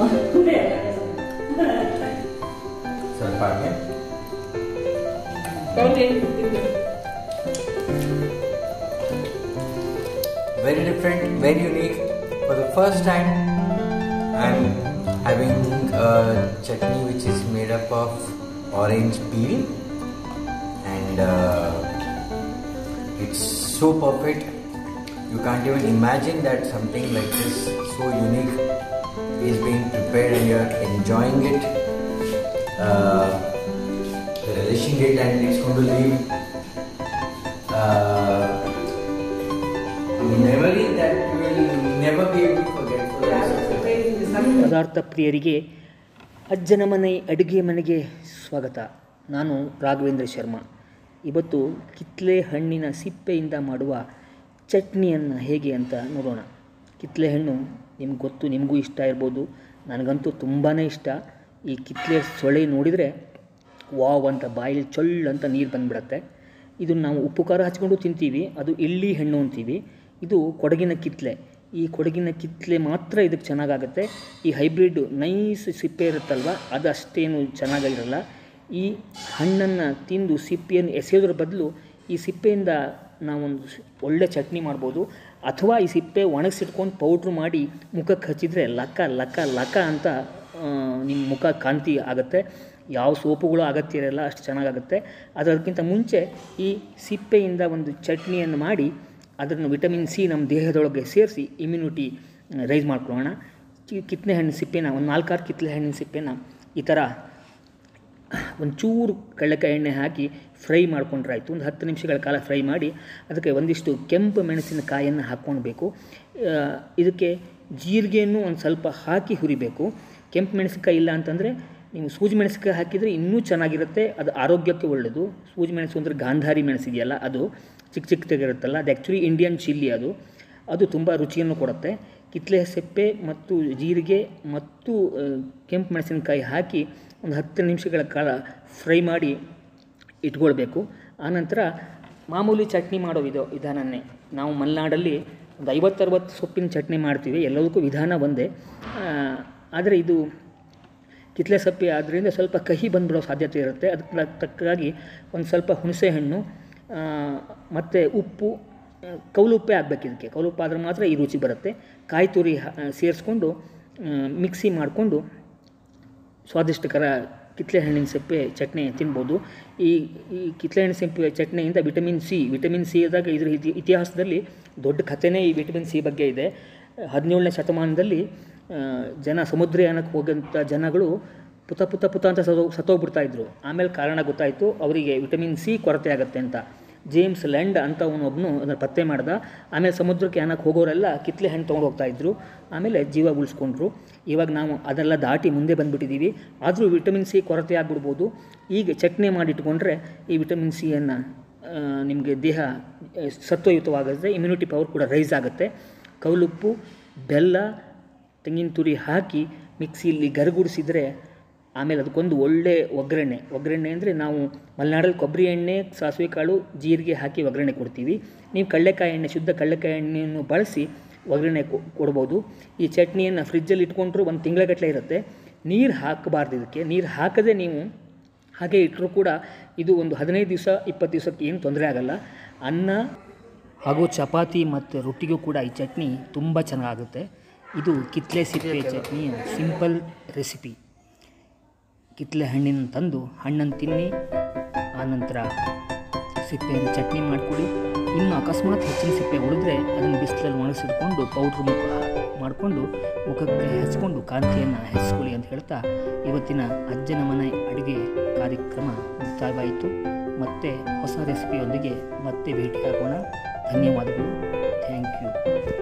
ಸ್ವಲ್ಪ ಹಾಗೆ very different, very unique. For the first time, I'm having a chutney which is made up of orange peel, and uh, it's so perfect. You can't even imagine that something like this, so unique, is being prepared, and you're enjoying it, uh, relishing it, and it's going to leave. Uh, memory that you will never be able to forget for the rest of your life. ಪದಾರ್ಥ ಪ್ರಿಯರಿಗೆ ಅಜ್ಜನ ಮನೆ ಅಡುಗೆ ಮನೆಗೆ ಸ್ವಾಗತ ನಾನು ರಾಘವೇಂದ್ರ ಶರ್ಮಾ ಇವತ್ತು ಕಿತ್ಲೆ ಹಣ್ಣಿನ ಸಿಪ್ಪೆಯಿಂದ ಮಾಡುವ ಚಟ್ನಿಯನ್ನು ಹೇಗೆ ಅಂತ ನೋಡೋಣ ಕಿತ್ಲೆ ಹಣ್ಣು ನಿಮ್ಗೆ ಗೊತ್ತು ನಿಮಗೂ ಇಷ್ಟ ಇರ್ಬೋದು ನನಗಂತೂ ತುಂಬಾ ಇಷ್ಟ ಈ ಕಿತ್ಲೆ ಸೊಳೆ ನೋಡಿದರೆ ವಾವ್ ಅಂತ ಬಾಯಲ್ಲಿ ಚೊಳ್ಳು ಅಂತ ನೀರು ಬಂದುಬಿಡತ್ತೆ ಇದನ್ನು ನಾವು ಉಪ್ಪು ಖಾರ ಹಚ್ಕೊಂಡು ತಿಂತೀವಿ ಅದು ಎಳ್ಳಿ ಹಣ್ಣು ಅಂತೀವಿ ಇದು ಕೊಡಗಿನ ಕಿತ್ಲೆ ಈ ಕೊಡಗಿನ ಕಿತ್ಲೆ ಮಾತ್ರ ಇದಕ್ಕೆ ಚೆನ್ನಾಗಾಗುತ್ತೆ ಈ ಹೈಬ್ರಿಡ್ ನೈಸ್ ಸಿಪ್ಪೆ ಇರುತ್ತಲ್ವ ಅದು ಅಷ್ಟೇನು ಚೆನ್ನಾಗಿರಲ್ಲ ಈ ಹಣ್ಣನ್ನು ತಿಂದು ಸಿಪ್ಪೆಯನ್ನು ಎಸೆಯೋದ್ರ ಬದಲು ಈ ಸಿಪ್ಪೆಯಿಂದ ನಾವೊಂದು ಸ್- ಒಳ್ಳೆ ಚಟ್ನಿ ಮಾಡ್ಬೋದು ಅಥವಾ ಈ ಸಿಪ್ಪೆ ಒಣಗಿಸಿಟ್ಕೊಂಡು ಪೌಡ್ರ್ ಮಾಡಿ ಮುಖಕ್ಕೆ ಹಚ್ಚಿದರೆ ಲಕ ಲಕ ಲಕ ಅಂತ ನಿಮ್ಮ ಮುಖ ಕಾಂತಿ ಆಗುತ್ತೆ ಯಾವ ಸೋಪುಗಳು ಅಗತ್ಯ ಇರಲ್ಲ ಅಷ್ಟು ಚೆನ್ನಾಗಾಗುತ್ತೆ ಅದಕ್ಕಿಂತ ಮುಂಚೆ ಈ ಸಿಪ್ಪೆಯಿಂದ ಒಂದು ಚಟ್ನಿಯನ್ನು ಮಾಡಿ ಅದನ್ನು ವಿಟಮಿನ್ ಸಿ ನಮ್ಮ ದೇಹದೊಳಗೆ ಸೇರಿಸಿ ಇಮ್ಯುನಿಟಿ ರೈಸ್ ಮಾಡ್ಕೊಳ್ಳೋಣ ಚಿ- ಕಿತ್ತಳೆ ಹಣ್ಣಿನ ಸಿಪ್ಪೆನ ಒಂದು ನಾಲ್ಕಾರು ಕಿತ್ತಳೆ ಹಣ್ಣಿನ ಸಿಪ್ಪೆನ ಈ ಥರ ಒಂಚೂರು ಕಡಲೆಕಾಯಿ ಎಣ್ಣೆ ಹಾಕಿ ಫ್ರೈ ಮಾಡ್ಕೊಂಡ್ರೆ ಆಯಿತು ಒಂದು ಹತ್ತು ನಿಮಿಷಗಳ ಕಾಲ ಫ್ರೈ ಮಾಡಿ ಅದಕ್ಕೆ ಒಂದಿಷ್ಟು ಕೆಂಪು ಮೆಣಸಿನಕಾಯನ್ನು ಹಾಕ್ಕೊಳ್ಬೇಕು ಆ, ಇದಕ್ಕೆ ಜೀರಿಗೆಯನ್ನು ಒಂದು ಸ್ವಲ್ಪ ಹಾಕಿ ಹುರಿಬೇಕು ಕೆಂಪು ಮೆಣಸಿನಕಾಯಿ ಇಲ್ಲ ಅಂತಂದರೆ ನೀವು ಸೂಜಿ ಮೆಣಸಿನಕಾಯಿ ಹಾಕಿದರೆ ಇನ್ನೂ ಚೆನ್ನಾಗಿರುತ್ತೆ ಅದು ಆರೋಗ್ಯಕ್ಕೆ ಒಳ್ಳೆಯದು ಸೂಜಿ ಮೆಣಸು ಅಂದರೆ ಗಾಂಧಾರಿ ಮೆಣಸಿದೆಯಲ್ಲ ಅದು ಚಿಕ್ಕ ಚಿಕ್ಕದಾಗಿರುತ್ತಲ್ಲ ಅದು ಆ್ಯಕ್ಚುಲಿ ಇಂಡಿಯನ್ ಚಿಲ್ಲಿ ಅದು ಅದು ತುಂಬ ರುಚಿಯನ್ನು ಕೊಡುತ್ತೆ ಕಿತ್ತಳೆ ಸೆಪ್ಪೆ ಮತ್ತು ಜೀರಿಗೆ ಮತ್ತು ಆ, ಕೆಂಪು ಮೆಣಸಿನಕಾಯಿ ಹಾಕಿ ಒಂದು ಹತ್ತು ನಿಮಿಷಗಳ ಕಾಲ ಫ್ರೈ ಮಾಡಿ ಇಟ್ಕೊಳ್ಬೇಕು ಆನಂತರ ಮಾಮೂಲಿ ಚಟ್ನಿ ಮಾಡೋ ವಿಧ ವಿಧಾನನೇ ನಾವು ಮಲೆನಾಡಲ್ಲಿ ಒಂದು ಐವತ್ತರವತ್ತು ಸೊಪ್ಪಿನ ಚಟ್ನಿ ಮಾಡ್ತೀವಿ ಎಲ್ಲದಕ್ಕೂ ವಿಧಾನ ಒಂದೇ ಆ, ಆದರೆ ಇದು ಕಿತ್ತಳೆ ಸಪ್ಪೆ ಆದ್ದರಿಂದ ಸ್ವಲ್ಪ ಕಹಿ ಬಂದುಬಿಡೋ ಸಾಧ್ಯತೆ ಇರುತ್ತೆ ಅದಕ್ಕೆ ತಕ್ಕಾಗಿ ಒಂದು ಸ್ವಲ್ಪ ಹುಣಸೆ ಹಣ್ಣು ಆ, ಮತ್ತು ಉಪ್ಪು ಆ, ಕೌಲುಪ್ಪೇ ಆಗಬೇಕು ಇದಕ್ಕೆ ಕೌಲುಪ್ಪು ಆದರೆ ಮಾತ್ರ ಈ ರುಚಿ ಬರುತ್ತೆ ಕಾಯಿ ತುರಿ ಸೇರಿಸ್ಕೊಂಡು ಮಿಕ್ಸಿ ಮಾಡಿಕೊಂಡು ಸ್ವಾದಿಷ್ಟಕರ ಕಿತ್ತಳೆ ಹಣ್ಣಿನ ಸಿಪ್ಪೆ ಚಟ್ನಿ ತಿನ್ಬೋದು ಈ ಈ ಕಿತ್ತಳೆ ಹಣ್ಣಿನ ಸಿಪ್ಪೆ ಚಟ್ನಿಯಿಂದ ವಿಟಮಿನ್ ಸಿ ವಿಟಮಿನ್ ಸಿ ಆದಾಗ ಇದ್ರ ಇತಿ- ಇತಿಹಾಸದಲ್ಲಿ ದೊಡ್ಡ ಕಥೆನೇ ಈ ವಿಟಮಿನ್ ಸಿ ಬಗ್ಗೆ ಇದೆ ಹದಿನೇಳನೇ ಶತಮಾನದಲ್ಲಿ ಆ, ಜನ ಸಮುದ್ರಯಾನಕ್ಕೆ ಹೋಗೋಂಥ ಜನಗಳು ಪುತ ಪುತ ಪುತ ಅಂತ ಸತ್ತೋ ಸತ್ತೋಗ್ಬಿಡ್ತಾ ಇದ್ರು ಆಮೇಲೆ ಕಾರಣ ಗೊತ್ತಾಯಿತು ಅವರಿಗೆ ವಿಟಮಿನ್ ಸಿ ಕೊರತೆ ಆಗುತ್ತೆ ಅಂತ ಜೇಮ್ಸ್ ಲ್ಯಾಂಡ್ ಅಂತ ಅವನೊಬ್ಬನು ಅದನ್ನು ಪತ್ತೆ ಮಾಡ್ದ ಆಮೇಲೆ ಸಮುದ್ರಕ್ಕೆ ಯಾನಕ್ಕೆ ಹೋಗೋರೆಲ್ಲ ಕಿತ್ತಳೆ ಹಣ್ಣು ತೊಗೊಂಡು ಹೋಗ್ತಾ ಇದ್ರು ಆಮೇಲೆ ಜೀವ ಉಳಿಸ್ಕೊಂಡ್ರು ಇವಾಗ ನಾವು ಅದೆಲ್ಲ ದಾಟಿ ಮುಂದೆ ಬಂದುಬಿಟ್ಟಿದ್ದೀವಿ ಆದರೂ ವಿಟಮಿನ್ ಸಿ ಕೊರತೆ ಆಗಿಬಿಡ್ಬೋದು ಈಗ ಚಟ್ನಿ ಮಾಡಿಟ್ಕೊಂಡ್ರೆ ಈ ವಿಟಮಿನ್ ಸಿಯನ್ನು ನಿಮಗೆ ದೇಹ ಆ, ಸತ್ವಯುತವಾಗುತ್ತೆ ಇಮ್ಯುನಿಟಿ ಪವರ್ ಕೂಡ ರೈಸ್ ಆಗುತ್ತೆ ಕೌಲುಪ್ಪು ಬೆಲ್ಲ ತೆಂಗಿನ ತುರಿ ಹಾಕಿ ಮಿಕ್ಸಿಯಲ್ಲಿ ಗರಗುಡಿಸಿದರೆ ಆಮೇಲೆ ಅದಕ್ಕೊಂದು ಒಳ್ಳೆ ಒಗ್ಗರಣೆ ಒಗ್ಗರಣೆ ಅಂದರೆ ನಾವು ಮಲೆನಾಡಲ್ಲಿ ಕೊಬ್ಬರಿ ಎಣ್ಣೆ ಸಾಸಿವೆ ಕಾಳು ಜೀರಿಗೆ ಹಾಕಿ ಒಗ್ಗರಣೆ ಕೊಡ್ತೀವಿ ನೀವು ಕಡಲೆಕಾಯಿ ಎಣ್ಣೆ ಶುದ್ಧ ಕಡಲೆಕಾಯಿ ಎಣ್ಣೆಯನ್ನು ಬಳಸಿ ಒಗ್ಗರಣೆ ಕೊ- ಕೊಡ್ಬೋದು ಈ ಚಟ್ನಿಯನ್ನು ಫ್ರಿಜ್ಜಲ್ಲಿ ಇಟ್ಕೊಂಡ್ರು ಒಂದು ತಿಂಗಳಗಟ್ಟಲೆ ಇರುತ್ತೆ ನೀರು ಹಾಕಬಾರ್ದು ಇದಕ್ಕೆ ನೀರು ಹಾಕದೆ ನೀವು ಹಾಗೆ ಇಟ್ಟರೂ ಕೂಡ ಇದು ಒಂದು ಹದಿನೈದು ದಿವಸ ಇಪ್ಪತ್ತು ದಿವಸಕ್ಕೆ ಏನು ತೊಂದರೆ ಆಗಲ್ಲ ಅನ್ನ ಹಾಗೂ ಚಪಾತಿ ಮತ್ತು ರೊಟ್ಟಿಗೂ ಕೂಡ ಈ ಚಟ್ನಿ ತುಂಬ ಚೆನ್ನಾಗುತ್ತೆ ಇದು ಕಿತ್ತಳೆ ಸಿಪ್ಪೆ ಚಟ್ನಿಯ ಸಿಂಪಲ್ ರೆಸಿಪಿ ಕಿತ್ತಳೆ ಹಣ್ಣಿನ ತಂದು ಹಣ್ಣನ್ನು ತಿನ್ನಿ ಆನಂತರ ಸಿಪ್ಪೆಯನ್ನು ಚಟ್ನಿ ಮಾಡಿಕೊಡಿ ಇನ್ನು ಅಕಸ್ಮಾತ್ ಹೆಚ್ಚಿನ ಸಿಪ್ಪೆ ಉಳಿದ್ರೆ ಅದನ್ನು ಬಿಸಿಲಲ್ಲಿ ಒಣಗಿಸಿಟ್ಕೊಂಡು ಪೌಡ್ರ್ ಮುಖ ಮಾಡಿಕೊಂಡು ಮುಖಕ್ಕೆ ಹಚ್ಕೊಂಡು ಕಾಂತಿಯನ್ನು ಹೆಚ್ಚಿಸ್ಕೊಳ್ಳಿ ಅಂತ ಹೇಳ್ತಾ ಇವತ್ತಿನ ಅಜ್ಜನ ಮನೆ ಅಡುಗೆ ಕಾರ್ಯಕ್ರಮ ಮುಕ್ತಾಯವಾಯಿತು ಮತ್ತೆ ಹೊಸ ರೆಸಿಪಿಯೊಂದಿಗೆ ಮತ್ತೆ ಭೇಟಿಯಾಗೋಣ ಧನ್ಯವಾದಗಳು ಥ್ಯಾಂಕ್ ಯು